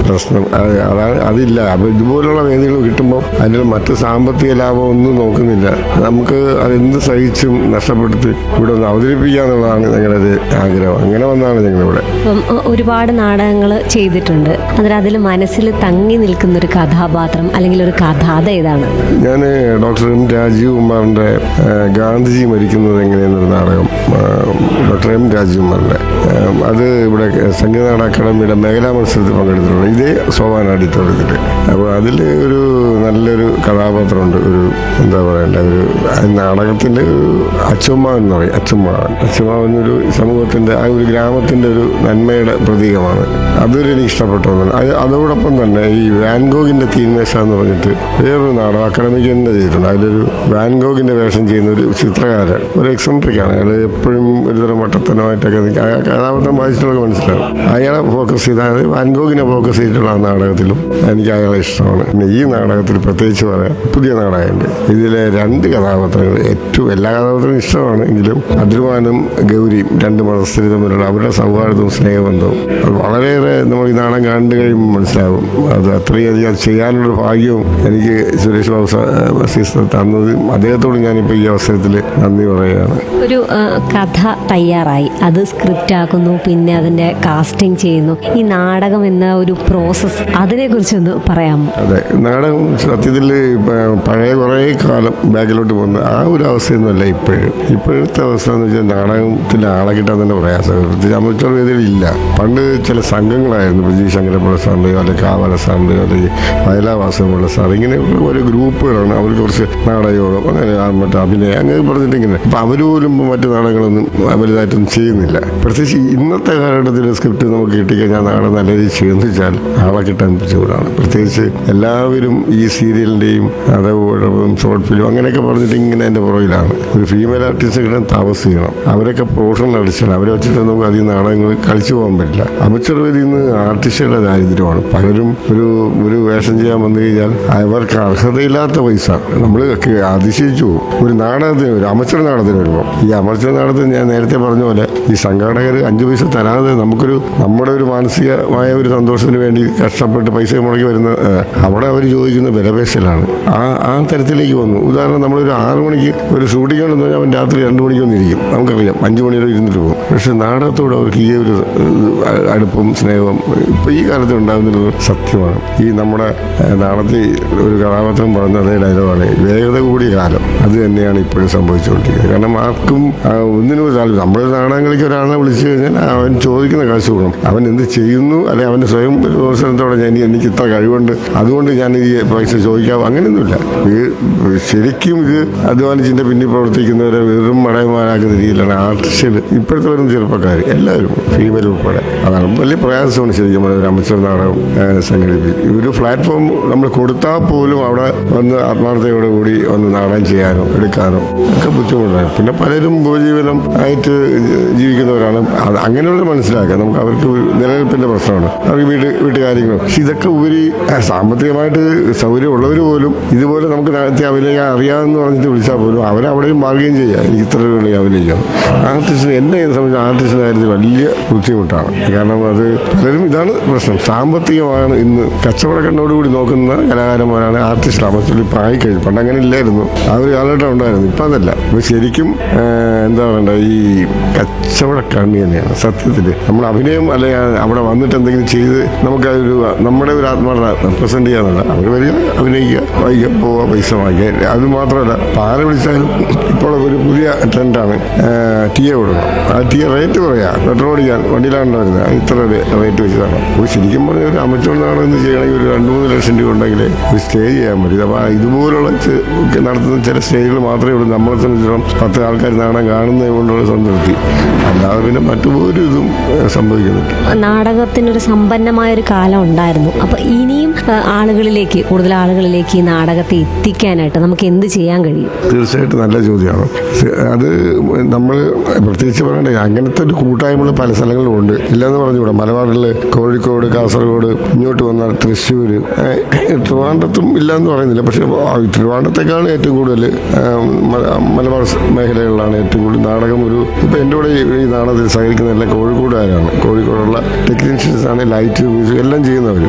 പ്രശ്നം അത് അതാണ് അതില്ല അപ്പൊ ഇതുപോലുള്ള വേദികൾ കിട്ടുമ്പോൾ അതിൽ മറ്റ് സാമ്പത്തിക ലാഭം ഒന്നും നോക്കുന്നില്ല നമുക്ക് അതെന്ത് സഹിച്ചും നഷ്ടപ്പെടുത്തി ഇവിടെ ഒന്ന് അവതരിപ്പിക്കുക എന്നുള്ളതാണ് ഞങ്ങളുടെ ഒരു ആഗ്രഹം അങ്ങനെ വന്നാണ് ഞങ്ങളിവിടെ അപ്പം ഒ- ഒരുപാട് നാടകങ്ങൾ ചെയ്തിട്ടുണ്ട് അന്നേരം അതിൽ മനസ്സിൽ തങ്ങി നിൽക്കുന്ന ഒരു കഥാപാത്രം അല്ലെങ്കിൽ ഒരു കഥ അതേതാണ് ഞാൻ ഡോക്ടർ എം രാജീവ് കുമാറിന്റെ ആ, ഗാന്ധിജി മരിക്കുന്നത് എങ്ങനെയെന്നൊരു നാടകം ആ, ഡോക്ടർ എം രാജീവ് കുമാറിന്റെ ആ, അത് ഇവിടെ സംഗീത നാടക അക്കാദമിയുടെ മേഖലാ മത്സരത്തിൽ പങ്കെടുത്തിട്ടുണ്ട് ഇതേ സോപാന ഓഡിറ്റോറിയത്തിൽ അപ്പോൾ അതിൽ ഒരു നല്ലൊരു കഥാപാത്രമുണ്ട് ഒരു എന്താ പറയണ്ട ഒരു ആ നാടകത്തിന്റെ ഒരു അച്ചുമ്മാവൻ എന്ന് പറയും അച്ചുമ്മാവൻ അച്ചുമ്മാവൻ ഒരു സമൂഹത്തിന്റെ ആ ഒരു ഗ്രാമത്തിന്റെ ഒരു നന്മയുടെ പ്രതീകമാണ് അതൊരു എനിക്ക് ഇഷ്ടപ്പെട്ടു തോന്നുന്നു അത് അതോടൊപ്പം തന്നെ ഈ വാൻഗോഗിന്റെ തീന്മേശ എന്ന് പറഞ്ഞിട്ട് വേറൊരു നാടകം അക്കാഡമിക് തന്നെ ചെയ്തിട്ടുണ്ട് അതിലൊരു വാൻഗോഗിന്റെ വേഷം ചെയ്യുന്ന ഒരു ചിത്രകാരൻ ഒരു എക്സെൻട്രിക് ആണ് അയാൾ എപ്പോഴും ഒരുതരം വട്ടത്തനമായിട്ടൊക്കെ നിൽക്കും. ആ കഥാപാത്രം വായിച്ചിട്ടൊക്കെ മനസ്സിലാവും അയാളെ ഫോക്കസ് ചെയ്ത അതായത് വാൻഗോഗിനെ ഫോക്കസ് ചെയ്തിട്ടുള്ള ആ നാടകത്തിലും എനിക്ക് അയാളെ ഇഷ്ടമാണ് പിന്നെ ഈ നാടകത്തിൽ പ്രത്യേകിച്ച് പറയാം പുതിയ നാടകമുണ്ട് ഇതിലെ രണ്ട് കഥാപാത്രങ്ങൾ ഏറ്റവും എല്ലാ കഥാപാത്രങ്ങളും ഇഷ്ടമാണ് എങ്കിലും അദ്രുമാനും ഗൗരിയും രണ്ട് മതസ്ഥര് തമ്മിലുള്ള അവരുടെ സൗഹാർദ്ദവും സ്നേഹബന്ധവും അത് വളരെയേറെ നമ്മൾ ഈ നാടകം കണ്ടു കഴിയുമ്പോൾ മനസ്സിലാവും അത് അത്രയധികം അത് ചെയ്യാനുള്ള ഭാഗ്യവും എനിക്ക് സുരേഷ് ബാബു സാ- വസീസ് തന്നത് അദ്ദേഹത്തോട് ഞാനിപ്പോൾ ഈ അവസരത്തിൽ നന്ദി പറയുകയാണ് ഒരു ആ, കഥ തയ്യാറായി അത് സ്ക്രിപ്റ്റ് ആക്കുന്നു പിന്നെ അതിന്റെ കാസ്റ്റിംഗ് ചെയ്യുന്നു ഈ നാടകം എന്ന ഒരു പ്രോസസ്സ് അതിനെക്കുറിച്ചൊന്ന് പറയാമോ അതെ നാടകം സത്യത്തിൽ പഴയ കുറേ കാലം ബാക്കിലോട്ട് പോകുന്ന ആ ഒരു അവസ്ഥയൊന്നുമല്ല ഇപ്പോഴും ഇപ്പോഴത്തെ അവസ്ഥ എന്ന് വെച്ചാൽ നാടകത്തിൽ ആളെ കിട്ടാൻ തന്നെ പ്രയാസമാണ് പ്രത്യേകിച്ച് അമച്ചർ വേദിയിൽ ഇല്ല പണ്ട് ചില സംഘങ്ങളായിരുന്നു പ്രജി ശങ്കരപ്പുഴ സാറിൻ്റെയോ അല്ലെങ്കിൽ കാവല സാറിൻ്റെയോ അല്ലെങ്കിൽ വയലാവാസമുള്ള സാർ ഇങ്ങനെ ഓരോ ഗ്രൂപ്പുകളാണ് അവർ കുറച്ച് നാടകയോഗം അങ്ങനെ ആ മറ്റേ അഭിനയം അങ്ങനെ പറഞ്ഞിട്ട് ഇങ്ങനെ അപ്പം അവർ പോലും മറ്റു നാടകങ്ങളൊന്നും വലുതായിട്ടൊന്നും ചെയ്യുന്നില്ല പ്രത്യേകിച്ച് ഇന്നത്തെ കാലഘട്ടത്തിൽ സ്ക്രിപ്റ്റ് നമുക്ക് കിട്ടിക്കഴിഞ്ഞാൽ നാടകം നല്ല രീതിയിൽ ചെയ്യുന്നു വെച്ചാൽ ആളെ കിട്ടാൻ ചൂടാണ് പ്രത്യേകിച്ച് എല്ലാവരും ഈ സീരിയലിൻ്റെയും അതേപോലെ ഷോർട്ട് ഫിലിം അങ്ങനെയൊക്കെ പറഞ്ഞിട്ട് ഇങ്ങനെ എൻ്റെ പുറകിലാണ് ഒരു ഫീമെയിൽ ആർട്ടിസ്റ്റ് കിട്ടാൻ താമസം ചെയ്യണം അവരൊക്കെ പ്രൊഫഷണൽ അടിച്ചാണ് അവരെ വെച്ചിട്ട് നമുക്ക് അധികം നാടകങ്ങൾ കളിച്ചു പോകാൻ പറ്റില്ല അമച്ചർ വേദിയിൽ നിന്ന് ആർട്ടിസ്റ്റുകളുടെ ദാരിദ്ര്യമാണ് പലരും ഒരു ഒരു വേഷം ചെയ്യാൻ വന്നു കഴിഞ്ഞാൽ അവർക്ക് അർഹതയില്ലാത്ത പൈസ നമ്മൾ അതിശയിച്ചു പോകും. ഒരു നാടകത്തിന് ഒരു അമച്ചർ നാടകത്തിന് വരുമ്പോൾ ഈ അമച്ചർ നാടകത്തിന് ഞാൻ നേരത്തെ പറഞ്ഞ പോലെ ഈ സംഘാടകർ അഞ്ച് പൈസ തരാതെ നമുക്കൊരു നമ്മുടെ ഒരു മാനസികമായ ഒരു സന്തോഷത്തിന് വേണ്ടി കഷ്ടപ്പെട്ട് പൈസ മുടക്കി വരുന്ന ഏഹ്, അവിടെ അവർ ചോദിക്കുന്ന വിലപേശലാണ് ആ ആ തരത്തിലേക്ക് വന്നു ഉദാഹരണം നമ്മളൊരു ആറ് മണിക്ക് ഒരു ഷൂട്ടിംഗ് ഉണ്ടെന്ന് പറഞ്ഞാൽ അവൻ രാത്രി രണ്ട് മണിക്ക് വന്നിരിക്കും നമുക്കറിയാം അഞ്ച് മണി വരെ ഇരുന്നിട്ട് പോകും പക്ഷെ നാടകത്തോട് അവർക്ക് ഈ ഒരു ഏഹ്, അടുപ്പും സ്നേഹവും ഇപ്പൊ ഈ കാലത്ത് ഉണ്ടാകുന്നത് സത്യമാണ് ഈ നമ്മുടെ ഏഹ്, നാടകത്തിൽ ഒരു കഥാപാത്രം പറഞ്ഞ അതേ ഡയലോഗാണ് വേഗത കൂടിയ കാലം അത് തന്നെയാണ് ഇപ്പോഴും സംഭവിച്ചുകൊണ്ടിരിക്കുന്നത് കാരണം ആർക്കും ആ, ഒന്നിനും ഒരു താല്പര്യം നമ്മുടെ നാടകങ്ങളിലേക്ക് ഒരാളെ വിളിച്ചു കഴിഞ്ഞാൽ അവൻ ചോദിക്കുന്ന കാശ് കൊടുക്കണം അവൻ എന്ത് ചെയ്യുന്നു അല്ലെ അവന്റെ സ്വയം ഒരു അവസരത്തോടെ ഞാൻ എനിക്ക് ഇത്ര കഴിവുണ്ട് അതുകൊണ്ട് ഞാൻ ഈ പൈസ ചോദിക്കാവോ അങ്ങനെയൊന്നുമില്ല ഇത് ശരിക്കും ഇത് അധ്വാനിച്ചിന്റെ പിന്നിൽ പ്രവർത്തിക്കുന്നവരെ വെറും മടയന്മാരാക്കുന്ന രീതിയിലാണ് ആർട്ടിസ്റ്റുകൾ ഇപ്പോഴത്തെ വരുന്ന ചെറുപ്പക്കാർ എല്ലാവരും ഫീമെയിൽ ഉൾപ്പെടെ അതാണ് വലിയ പ്രയാസമാണ് ശരിക്കും പറഞ്ഞാൽ ഒരു അമച്ചർ നാടകം ഏഹ്, സംഘടിപ്പിക്കും ഒരു പ്ലാറ്റ്ഫോം നമ്മൾ കൊടുത്താൽ പോലും അവിടെ വന്ന് ആത്മാർത്ഥതയോടെ കൂടി വന്ന് നാടകം ചെയ്യാനോ എടുക്കാനോ ഒക്കെ ബുദ്ധിമുട്ടാണ് പിന്നെ പലരും ഉപജീവനം ആയിട്ട് ജീവിക്കുന്നവരാണ് അത് അങ്ങനെയുള്ള മനസ്സിലാക്കുക നമുക്ക് അവർക്ക് ഒരു നിലനിൽപ്പിന്റെ പ്രശ്നമാണ് അവർക്ക് വീട് വീട്ടുകാര്യങ്ങളും പക്ഷെ ഇതൊക്കെ ഉപരി ആ, സാമ്പത്തികമായിട്ട് സൗകര്യം ഉള്ളവർ പോലും ഇതുപോലെ നമുക്ക് നേരത്തെ അഭിനയിക്കാൻ അറിയാമെന്ന് പറഞ്ഞിട്ട് വിളിച്ചാൽ പോലും അവരവിടെയും ബാർഗെയിൻ ചെയ്യുക എനിക്ക് ഇത്ര രൂപ അഭിനയിക്കണം ആർട്ടിസ്റ്റിന് എന്നെ സംബന്ധിച്ച് ആർട്ടിസ്റ്റിന്റെ കാര്യത്തിൽ വലിയ ബുദ്ധിമുട്ടാണ് കാരണം അത് പലരും ഇതാണ് പ്രശ്നം സാമ്പത്തികമാണ് ഇന്ന് കച്ചവടക്കണ്ണോടുകൂടി നോക്കുന്ന കലാകാരന്മാരാണ് ആർട്ടിസ്റ്റ് അമച്ചൊല്ലി ഇപ്പം ആയിക്കഴിഞ്ഞു പണ്ട് അങ്ങനെ ഇല്ലായിരുന്നു ആ ഒരു കാലഘട്ടം ഉണ്ടായിരുന്നു ഇപ്പം അതല്ല ഇപ്പം ശരിക്കും ആ, എന്താ പറയണ്ട ഈ കച്ചവട കണ്ണി തന്നെയാണ് സത്യത്തിൽ നമ്മൾ അഭിനയം അല്ലെങ്കിൽ അവിടെ വന്നിട്ട് എന്തെങ്കിലും ചെയ്ത് നമുക്ക് ഒരു നമ്മുടെ ഒരു ആത്മാർത്ഥ റെപ്രസെന്റ് ചെയ്യാന്നല്ല അവർ വരിക അഭിനയിക്കുക വായിക്കുക പോവുക പൈസ വാങ്ങിക്കുക അത് മാത്രമല്ല പാല വിളിച്ചാലും ഇപ്പോൾ ഒരു പുതിയ ട്രെൻഡാണ് ടി എ കൊടുക്കണം ആ ടി എ റേറ്റ് പറയാ പെട്രോൾ ഓടിക്കാൻ വണ്ടിയിലാണ് വരുന്നത് അത് ഇത്ര റേറ്റ് വെച്ചതാണ് അപ്പോൾ ശരിക്കും പറഞ്ഞ ഒരു അമച്ചോൺ നാടകം ചെയ്യണമെങ്കിൽ ഒരു രണ്ട് മൂന്ന് ലക്ഷം രൂപ ഉണ്ടെങ്കിൽ ഒരു സ്റ്റേ ചെയ്യാൻ പറ്റും അപ്പോൾ ഇതുപോലുള്ള ചെ- ഒക്കെ നടത്തുന്ന ചില സ്റ്റേജുകൾ മാത്രമേ ഉള്ളൂ നമ്മളെ സംബന്ധിച്ചിടത്തോളം പത്ത് ആൾക്കാർ നാടകം കാണുന്നത് കൊണ്ടുള്ള സംതൃപ്തി അല്ലാതെ പിന്നെ മറ്റൊരു ഇതും ഏഹ്, സംഭവിക്കുന്നില്ല നാടകത്തിനൊരു സമ്പന്നമായ ഒരു കാലം ഉണ്ടായിരുന്നു അപ്പൊ ഇനിയും ആ, ആളുകളിലേക്ക് കൂടുതൽ ആളുകളിലേക്ക് ഈ നാടകത്തെ എത്തിക്കാനായിട്ട് നമുക്ക് എന്ത് ചെയ്യാൻ കഴിയും തീർച്ചയായിട്ടും നല്ല ചോദ്യമാണ് സ- അത് നമ്മൾ പ്രത്യേകിച്ച് പറയണ്ടേ അങ്ങനത്തെ ഒരു കൂട്ടായ്മകൾ പല സ്ഥലങ്ങളിലും ഉണ്ട് ഇല്ലെന്ന് പറഞ്ഞുകൂടാ മലബാറിൽ കോഴിക്കോട് കാസർഗോഡ് ഇങ്ങോട്ട് വന്നാൽ തൃശ്ശൂർ ട്രിവാൻഡ്രത്തും ഇല്ലയെന്ന് പറയുന്നില്ല പക്ഷേ ആ ട്രിവാൻഡ്രത്തെക്കാൾ ഏറ്റവും കൂടുതൽ ആ, മ- മലബാർ സ് മേഖലകളിലാണ് ഏറ്റവും കൂടുതൽ നാടകം ഒരു ഇപ്പം എൻ്റെ കൂടെ ഈ ഈ നാടകത്തിൽ സഹകരിക്കുന്ന എല്ലാം കോഴിക്കോടുകാരാണ് കോഴിക്കോടുള്ള ടെക്നീഷ്യൻസ് ആണ് ലൈറ്റ് മ്യൂസിക് എല്ലാം ചെയ്യുന്നവർ